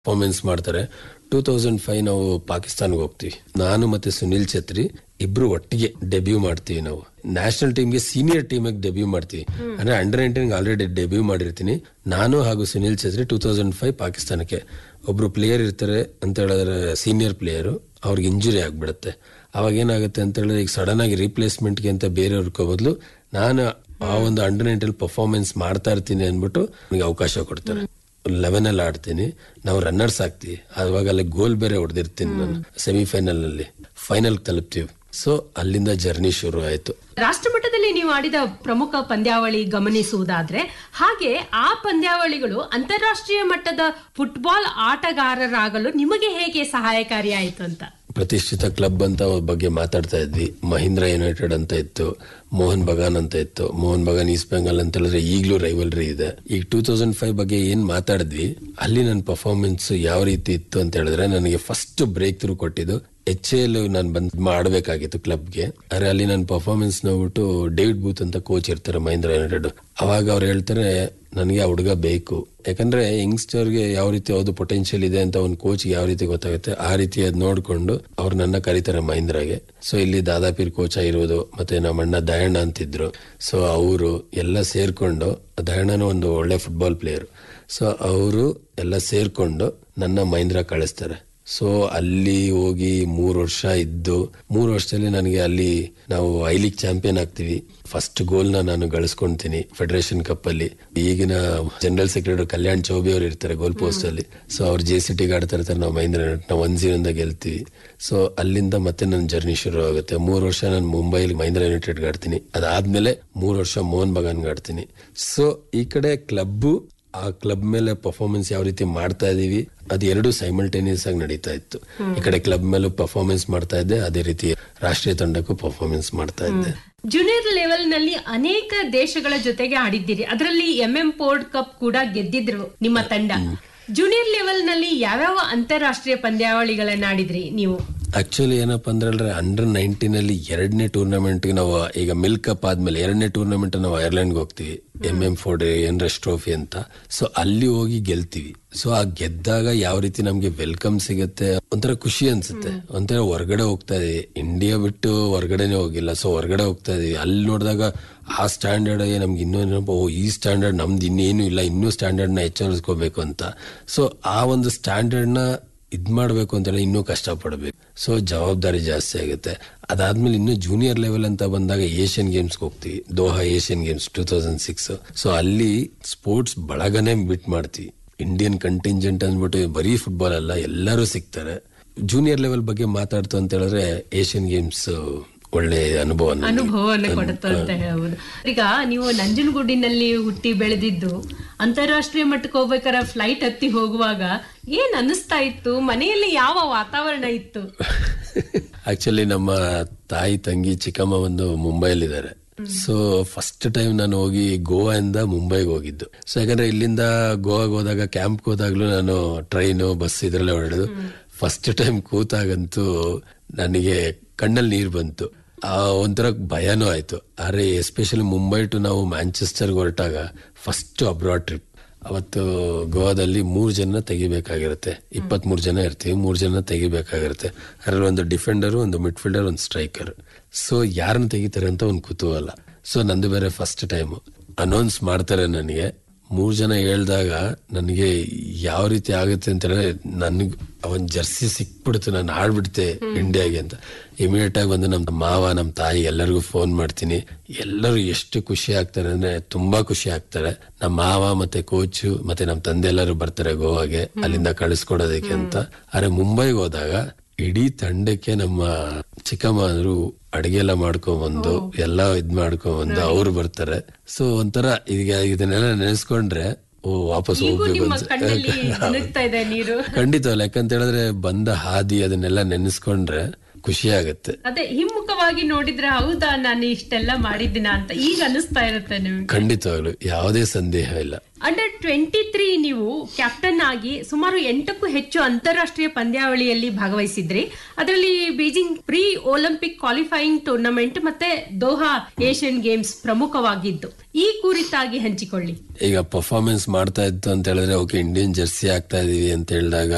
Performance ಮಾಡ್ತಾರೆ two thousand five ನಾವು ಪಾಕಿಸ್ತಾನ್ಗೆ ಹೋಗ್ತೀವಿ ನಾನು ಮತ್ತೆ ಸುನಿಲ್ ಛತ್ರಿ ಇಬ್ರು ಒಟ್ಟಿಗೆ ಡೆಬ್ಯೂ ಮಾಡ್ತೀವಿ ನಾವು ನ್ಯಾಷನಲ್ ಟೀಮ್ಗೆ ಸೀನಿಯರ್ ಟೀಮಿಗೆ ಡೆಬ್ಯೂ ಮಾಡ್ತೀವಿ ಅಂದ್ರೆ ಅಂಡರ್ ನೈನ್ಟೀನ್ ಆಲ್ರೆಡಿ ಡೆಬ್ಯೂ ಮಾಡಿರ್ತೀನಿ ನಾನು ಹಾಗೂ ಸುನಿಲ್ ಛತ್ರಿ ಟೂ ತೌಸಂಡ್ ಫೈವ್ ಪಾಕಿಸ್ತಾನಕ್ಕೆ ಒಬ್ರು ಪ್ಲೇಯರ್ ಇರ್ತಾರೆ ಅಂತ ಹೇಳಿದ್ರೆ ಸೀನಿಯರ್ ಪ್ಲೇಯರು ಅವ್ರಿಗೆ ಇಂಜುರಿ ಆಗ್ಬಿಡುತ್ತೆ ಅವಾಗ ಏನಾಗುತ್ತೆ ಅಂತ ಹೇಳಿದ್ರೆ ಈಗ ಸಡನ್ ಆಗಿ ರಿಪ್ಲೇಸ್ಮೆಂಟ್ಗೆ ಅಂತ ಬೇರೆಯವ್ರ ಬದಲು ನಾನು ಆ ಒಂದು ಅಂಡರ್ ನೈನ್ಟೀನ್ ಪರ್ಫಾರ್ಮೆನ್ಸ್ ಮಾಡ್ತಾ ಇರ್ತೀನಿ ಅಂದ್ಬಿಟ್ಟು ನನಗೆ ಅವಕಾಶ ಕೊಡ್ತಾರೆ ಲೆವೆನ್ ಅಲ್ಲಿ ಆಡ್ತೀನಿ ನಾವು ರನ್ನರ್ಸ್ ಆಗ್ತೀವಿ ಅವಾಗ ಅಲ್ಲಿ ಗೋಲ್ ಬೇರೆ ಹೊಡೆದಿರ್ತೀನಿ ನಾನು ಸೆಮಿಫೈನಲ್ ನಲ್ಲಿ ಫೈನಲ್ ತಲುಪ್ತೀವಿ ಸೊ ಅಲ್ಲಿಂದ ಜರ್ನಿ ಶುರು ಆಯ್ತು ರಾಷ್ಟ್ರಮಟ್ಟದಲ್ಲಿ ನೀವು ಆಡಿದ ಪ್ರಮುಖ ಪಂದ್ಯಾವಳಿ ಗಮನಿಸುವುದಾದ್ರೆ ಹಾಗೆ ಆ ಪಂದ್ಯಾವಳಿಗಳು ಅಂತಾರಾಷ್ಟ್ರೀಯ ಮಟ್ಟದ ಫುಟ್ಬಾಲ್ ಆಟಗಾರರಾಗಲು ನಿಮಗೆ ಹೇಗೆ ಸಹಾಯಕಾರಿಯಾಯಿತು ಅಂತ ಪ್ರತಿಷ್ಠಿತ ಕ್ಲಬ್ ಅಂತ ಅವ್ರ ಬಗ್ಗೆ ಮಾತಾಡ್ತಾ ಇದ್ವಿ ಮಹೀಂದ್ರ ಯುನೈಟೆಡ್ ಅಂತ ಇತ್ತು ಮೋಹನ್ ಬಗಾನ್ ಅಂತ ಇತ್ತು ಮೋಹನ್ ಬಗಾನ್ ಈಸ್ಟ್ ಬೆಂಗಾಲ್ ಅಂತ ಹೇಳಿದ್ರೆ ಈಗಲೂ ರೈವಲ್ರಿ ಇದೆ ಈಗ ಟೂ ತೌಸಂಡ್ ಫೈವ್ ಬಗ್ಗೆ ಏನ್ ಮಾತಾಡಿದ್ವಿ ಅಲ್ಲಿ ನನ್ನ ಪರ್ಫಾರ್ಮೆನ್ಸ್ ಯಾವ ರೀತಿ ಇತ್ತು ಅಂತ ಹೇಳಿದ್ರೆ ನನಗೆ ಫಸ್ಟ್ ಬ್ರೇಕ್ ಥ್ರೂ ಕೊಟ್ಟಿದ್ದು ಎಚ್ ಎಲ್ ನಾನು ಬಂದ್ ಮಾಡಬೇಕಾಗಿತ್ತು ಕ್ಲಬ್ಗೆ ಆದ್ರೆ ಅಲ್ಲಿ ನನ್ನ ಪರ್ಫಾರ್ಮೆನ್ಸ್ ನೋಡ್ಬಿಟ್ಟು ಡೇವಿಡ್ ಬೂತ್ ಅಂತ ಕೋಚ್ ಇರ್ತಾರೆ ಮಹೀಂದ್ರ ಯುನೈಟೆಡ್ ಅವಾಗ ಅವ್ರು ಹೇಳ್ತಾರೆ ನನಗೆ ಆ ಹುಡುಗ ಬೇಕು ಯಾಕಂದ್ರೆ ಯಂಗ್ಸ್ಟರ್ಗೆ ಯಾವ ರೀತಿ ಯಾವ್ದು ಪೊಟೆನ್ಶಿಯಲ್ ಇದೆ ಅಂತ ಒಂದು ಕೋಚ್ ಯಾವ ರೀತಿ ಗೊತ್ತಾಗುತ್ತೆ ಆ ರೀತಿ ಅದ್ ನೋಡ್ಕೊಂಡು ಅವ್ರು ನನ್ನ ಕರೀತಾರೆ ಮಹೀಂದ್ರಾಗೆ ಸೊ ಇಲ್ಲಿ ದಾದಾಪೀರ್ ಕೋಚ್ ಆಗಿರೋದು ಮತ್ತೆ ನಮ್ಮ ಅಣ್ಣ ದಯಣ್ಣ ಅಂತಿದ್ರು ಸೊ ಅವರು ಎಲ್ಲ ಸೇರ್ಕೊಂಡು ದಯಣ್ಣನು ಒಂದು ಒಳ್ಳೆ ಫುಟ್ಬಾಲ್ ಪ್ಲೇಯರ್ ಸೊ ಅವರು ಎಲ್ಲ ಸೇರ್ಕೊಂಡು ನನ್ನ ಮಹೀಂದ್ರ ಕಳಿಸ್ತಾರೆ ಸೊ ಅಲ್ಲಿ ಹೋಗಿ ಮೂರ್ ವರ್ಷ ಇದ್ದು ಮೂರ್ ವರ್ಷದಲ್ಲಿ ನನಗೆ ಅಲ್ಲಿ ನಾವು ಐ ಲೀಗ್ ಚಾಂಪಿಯನ್ ಆಗ್ತೀವಿ ಫಸ್ಟ್ ಗೋಲ್ ನ ನಾನು ಗಳಿಸ್ಕೊಂತೀನಿ ಫೆಡರೇಷನ್ ಕಪ್ ಅಲ್ಲಿ ಈಗಿನ ಜನರಲ್ ಸೆಕ್ರೆಟರಿ ಕಲ್ಯಾಣ್ ಚೌಬಿ ಅವರು ಇರ್ತಾರೆ ಗೋಲ್ ಪೋಸ್ಟ್ ಅಲ್ಲಿ ಸೊ ಅವ್ರು ಜೆ ಸಿ ಟಿಗೆ ಆಡ್ತಾ ಇರ್ತಾರೆ ನಾವು ಮಹೇಂದ್ರ ನಾವು ಒನ್ ಜೀರೋಯಿಂದ ಗೆಲ್ತೀವಿ ಸೊ ಅಲ್ಲಿಂದ ಮತ್ತೆ ನನ್ನ ಜರ್ನಿ ಶುರು ಆಗುತ್ತೆ ಮೂರ್ ವರ್ಷ ನಾನು ಮುಂಬೈಲಿ ಮಹೇಂದ್ರ ಯುನೈಟೆಡ್ ಆಡ್ತೀನಿ ಅದಾದ್ಮೇಲೆ ಮೂರ್ ವರ್ಷ ಮೋಹನ್ ಬಗಾನ್ ಆಡ್ತೀನಿ ಸೊ ಈ ಕಡೆ ಕ್ಲಬ್ ಆ ಕ್ಲಬ್ ಮೇಲೆ ಪರ್ಫಾರ್ಮೆನ್ಸ್ ಯಾವ ರೀತಿ ಮಾಡ್ತಾ ಇದೀವಿ ಅದು ಎರಡು ಸೈಮಲ್ಟೇನಿಯಸ್ ಆಗಿ ನಡೀತಾ ಇತ್ತು ಈ ಕಡೆ ಕ್ಲಬ್ ಮೇಲೂ ಪರ್ಫಾರ್ಮೆನ್ಸ್ ಮಾಡ್ತಾ ಇದ್ದೆ ಅದೇ ರೀತಿ ರಾಷ್ಟ್ರೀಯ ತಂಡಕ್ಕೂ ಪರ್ಫಾರ್ಮೆನ್ಸ್ ಮಾಡ್ತಾ ಇದ್ದೆ ಜೂನಿಯರ್ ಲೆವೆಲ್ ನಲ್ಲಿ ಅನೇಕ ದೇಶಗಳ ಜೊತೆಗೆ ಆಡಿದ್ದೀರಿ ಅದರಲ್ಲಿ ಎಂ ಎಂ ಪೋರ್ಡ್ ಕಪ್ ಕೂಡ ಗೆದ್ದಿದ್ರು ನಿಮ್ಮ ತಂಡ ಜೂನಿಯರ್ ಲೆವೆಲ್ ನಲ್ಲಿ ಯಾವ್ಯಾವ ಅಂತಾರಾಷ್ಟ್ರೀಯ ಪಂದ್ಯಾವಳಿಗಳನ್ನ ಆಡಿದ್ರಿ ನೀವು ಆಕ್ಚುಲಿ ಏನಪ್ಪಾ ಅಂದ್ರೆ ಅಂಡರ್ ನೈನ್ಟೀನ್ ಅಲ್ಲಿ ಎರಡನೇ ಟೂರ್ನಮೆಂಟ್ ನಾವು ಈಗ ಮಿಲ್ಕ್ ಕಪ್ ಆದ್ಮೇಲೆ ಎರಡನೇ ಟೂರ್ನಮೆಂಟ್ ನಾವು ಐರ್ಲೆಂಡ್ ಹೋಗ್ತೀವಿ ಎಂ ಎಂ ಫೋರ್ಡ್ ಎನ್ರೆಸ್ ಟ್ರೋಫಿ ಅಂತ ಸೊ ಅಲ್ಲಿ ಹೋಗಿ ಗೆಲ್ತೀವಿ ಸೊ ಆ ಗೆದ್ದಾಗ ಯಾವ ರೀತಿ ನಮ್ಗೆ ವೆಲ್ಕಮ್ ಸಿಗುತ್ತೆ ಒಂಥರ ಖುಷಿ ಅನ್ಸುತ್ತೆ ಒಂಥರ ಹೊರಗಡೆ ಹೋಗ್ತಾ ಇದೀವಿ ಇಂಡಿಯಾ ಬಿಟ್ಟು ಹೊರಗಡೆನೆ ಹೋಗಿಲ್ಲ ಸೊ ಹೊರಗಡೆ ಹೋಗ್ತಾ ಇದೀವಿ ಅಲ್ಲಿ ನೋಡಿದಾಗ ಆ ಸ್ಟ್ಯಾಂಡರ್ಡ್ ನಮ್ಗೆ ಇನ್ನೂ ಏನಪ್ಪ ಓ ಈ ಸ್ಟ್ಯಾಂಡರ್ಡ್ ನಮ್ದು ಇನ್ನೇನು ಇಲ್ಲ ಇನ್ನೂ ಸ್ಟ್ಯಾಂಡರ್ಡ್ ನ ಹೆಚ್ಚರಿಸ್ಕೋಬೇಕು ಅಂತ ಸೊ ಆ ಒಂದು ಸ್ಟ್ಯಾಂಡರ್ಡ್ ನ ಇದ್ ಮಾಡ್ಬೇಕು ಅಂತ ಇನ್ನೂ ಕಷ್ಟ ಪಡ್ಬೇಕು ಸೊ ಜವಾಬ್ದಾರಿ ಜಾಸ್ತಿ ಆಗುತ್ತೆ ಅದಾದ್ಮೇಲೆ ಇನ್ನು ಜೂನಿಯರ್ ಲೆವೆಲ್ ಅಂತ ಬಂದಾಗ ಏಷ್ಯನ್ ಗೇಮ್ಸ್ ಹೋಗ್ತೀವಿ Doha Asian Games two thousand six so ಅಲ್ಲಿ ಸ್ಪೋರ್ಟ್ಸ್ ಬಳಗನೆ ಬಿಟ್ ಮಾಡ್ತೀವಿ ಇಂಡಿಯನ್ ಕಂಟಿಂಜೆಂಟ್ ಅಂದ್ಬಿಟ್ಟು ಬರೀ ಫುಟ್ಬಾಲ್ ಅಲ್ಲ ಎಲ್ಲರೂ ಸಿಗ್ತಾರೆ ಜೂನಿಯರ್ ಲೆವೆಲ್ ಬಗ್ಗೆ ಮಾತಾಡ್ತು ಅಂತ ಹೇಳಿದ್ರೆ ಏಷ್ಯನ್ ಗೇಮ್ಸ್ ಒಳ್ಳೆ ಅನುಭವ ನನಗೆ. ಅನುಭವವನ್ನು ಕೊಡುತ್ತೆ ಅಂತ ಹೇಳ್ಬೋದು ಈಗ ನೀವು ನಂಜನಗೂಡಿನಲ್ಲಿ ಹುಟ್ಟಿ ಬೆಳೆದಿದ್ದು ಅಂತಾರಾಷ್ಟ್ರೀಯ ಮಟ್ಟಕ್ಕೆ ಹೋಗ್ಬೇಕಾದ್ರೆ ಫ್ಲೈಟ್ ಹತ್ತಿ ಹೋಗುವಾಗ ಏನ್ ಅನಿಸ್ತಾ ಇತ್ತು ಮನೆಯಲ್ಲಿ ಯಾವ ವಾತಾವರಣ ಇತ್ತು ಆಕ್ಚುಲಿ ನಮ್ಮ ತಾಯಿ ತಂಗಿ ಚಿಕ್ಕಮ್ಮ ಒಂದು ಮುಂಬೈಲಿದ್ದಾರೆ ಸೊ ಫಸ್ಟ್ ಟೈಮ್ ನಾನು ಹೋಗಿ ಗೋವಾ ಇಂದ ಮುಂಬೈಗೆ ಹೋಗಿದ್ದು ಸೊ ಯಾಕಂದ್ರೆ ಇಲ್ಲಿಂದ ಗೋವಾಗೆ ಹೋದಾಗ ಕ್ಯಾಂಪ್ ಹೋದಾಗ್ಲೂ ನಾನು ಟ್ರೈನು ಬಸ್ ಇದ್ರಲ್ಲೇ ಹೊರಡೋದು ಫಸ್ಟ್ ಟೈಮ್ ಕೂತಾಗಂತೂ ನನಗೆ ಕಣ್ಣಲ್ಲಿ ನೀರು ಬಂತು ಆ ಒಂಥರ ಭಯನೂ ಆಯ್ತು ಆದ್ರೆ ಎಸ್ಪೆಷಲಿ ಮುಂಬೈ ಟು ನಾವು ಮ್ಯಾಂಚೆಸ್ಟರ್ಗೆ ಹೊರಟಾಗ ಫಸ್ಟ್ ಅಬ್ರಾಡ್ ಟ್ರಿಪ್ ಅವತ್ತು ಗೋವಾದಲ್ಲಿ ಮೂರ್ ಜನ ತೆಗಿಬೇಕಾಗಿರುತ್ತೆ ಇಪ್ಪತ್ತ್ ಮೂರ್ ಜನ ಇರ್ತೀವಿ ಮೂರ್ ಜನ ತೆಗಿಬೇಕಾಗಿರುತ್ತೆ ಅದ್ರಲ್ಲಿ ಒಂದು ಡಿಫೆಂಡರ್ ಒಂದು ಮಿಡ್ ಫೀಲ್ಡರ್ ಒಂದು ಸ್ಟ್ರೈಕರ್ ಸೊ ಯಾರನ್ನ ತೆಗಿತಾರೆ ಅಂತ ಒಂದು ಕುತೂಹಲ ಸೊ ನಂದು ಬೇರೆ ಫಸ್ಟ್ ಟೈಮ್ ಅನೌನ್ಸ್ ಮಾಡ್ತಾರೆ ನನಗೆ ಮೂರ್ ಜನ ಹೇಳ್ದಾಗ ನನಗೆ ಯಾವ ರೀತಿ ಆಗುತ್ತೆ ಅಂತ ಹೇಳಿದ್ರೆ ನನ್ಗ್ ಅವನ್ ಜರ್ಸಿ ಸಿಕ್ಬಿಡ್ತು ನಾನು ಆಡ್ಬಿಡ್ತೆ ಇಂಡಿಯಾಗೆ ಅಂತ ಇಮಿಡಿಯೇಟ್ ಆಗಿ ಬಂದು ನಮ್ ಮಾವ ನಮ್ ತಾಯಿ ಎಲ್ಲರಿಗೂ ಫೋನ್ ಮಾಡ್ತೀನಿ ಎಲ್ಲರೂ ಎಷ್ಟು ಖುಷಿ ಆಗ್ತಾರೆ ಅಂದ್ರೆ ತುಂಬಾ ಖುಷಿ ಆಗ್ತಾರೆ ನಮ್ಮ ಮಾವ ಮತ್ತೆ ಕೋಚು ಮತ್ತೆ ನಮ್ ತಂದೆ ಎಲ್ಲರೂ ಬರ್ತಾರೆ ಗೋವಾಗೆ ಅಲ್ಲಿಂದ ಕಳಿಸ್ಕೊಡೋದಕ್ಕೆ ಅಂತ ಆದ್ರೆ ಮುಂಬೈಗೆ ಹೋದಾಗ ಇಡೀ ತಂಡಕ್ಕೆ ನಮ್ಮ ಚಿಕ್ಕಮ್ಮರು ಅಡಿಗೆ ಎಲ್ಲ ಮಾಡ್ಕೊಂಬಂದು ಎಲ್ಲ ಇದ್ ಮಾಡ್ಕೊಂಬಂದು ಅವ್ರು ಬರ್ತಾರೆ ಸೊ ಒಂಥರ ಈಗ ಇದನ್ನೆಲ್ಲ ನೆನೆಸ್ಕೊಂಡ್ರೆ ಓ ವಾಪಸ್ ಈಗೂ ಹೋಗ್ಬೇಕು ನಿಮ್ಮ ಅನ್ಸುತ್ತೆ ಕಣ್ಣಲ್ಲಿ ಜಿನುಗ್ತಾ ಇದೆ ನೀರು ಖಂಡಿತವಲ್ಲ ಯಾಕಂತ ಹೇಳಿದ್ರೆ ಬಂದ ಹಾದಿ ಅದನ್ನೆಲ್ಲ ನೆನೆಸ್ಕೊಂಡ್ರೆ ಖುಷಿ ಆಗುತ್ತೆ ಅದೇ ಹಿಮ್ಮುಖವಾಗಿ ನೋಡಿದ್ರೆ ಹೌದಾ ನಾನು ಇಷ್ಟೆಲ್ಲ ಮಾಡಿದ್ದೀನ ಅಂತ ಈಗ ಅನಿಸ್ತಾ ಇರುತ್ತೆ ನಿಮ್ಗೆ ಖಂಡಿತವಾಗ್ಲು ಯಾವುದೇ ಸಂದೇಹ ಇಲ್ಲ ಅಂಡರ್ ಟ್ವೆಂಟಿ ತ್ರೀ ನೀವು ಕ್ಯಾಪ್ಟನ್ ಆಗಿ ಸುಮಾರು ಎಂಟಕ್ಕೂ ಹೆಚ್ಚು ಅಂತಾರಾಷ್ಟ್ರೀಯ ಪಂದ್ಯಾವಳಿಯಲ್ಲಿ ಭಾಗವಹಿಸಿದ್ರಿ ಅದರಲ್ಲಿ Beijing pre Olympic qualifying tournament ಮತ್ತೆ ದೋಹಾ ಏಷ್ಯನ್ ಗೇಮ್ಸ್ ಪ್ರಮುಖವಾಗಿದ್ದು ಈ ಕುರಿತಾಗಿ ಹಂಚಿಕೊಳ್ಳಿ ಈಗ ಪರ್ಫಾರ್ಮೆನ್ಸ್ ಮಾಡ್ತಾ ಇತ್ತು ಅಂತ ಹೇಳಿದ್ರೆ ಓಕೆ ಇಂಡಿಯನ್ ಜರ್ಸಿ ಆಗ್ತಾ ಇದೀವಿ ಅಂತ ಹೇಳಿದಾಗ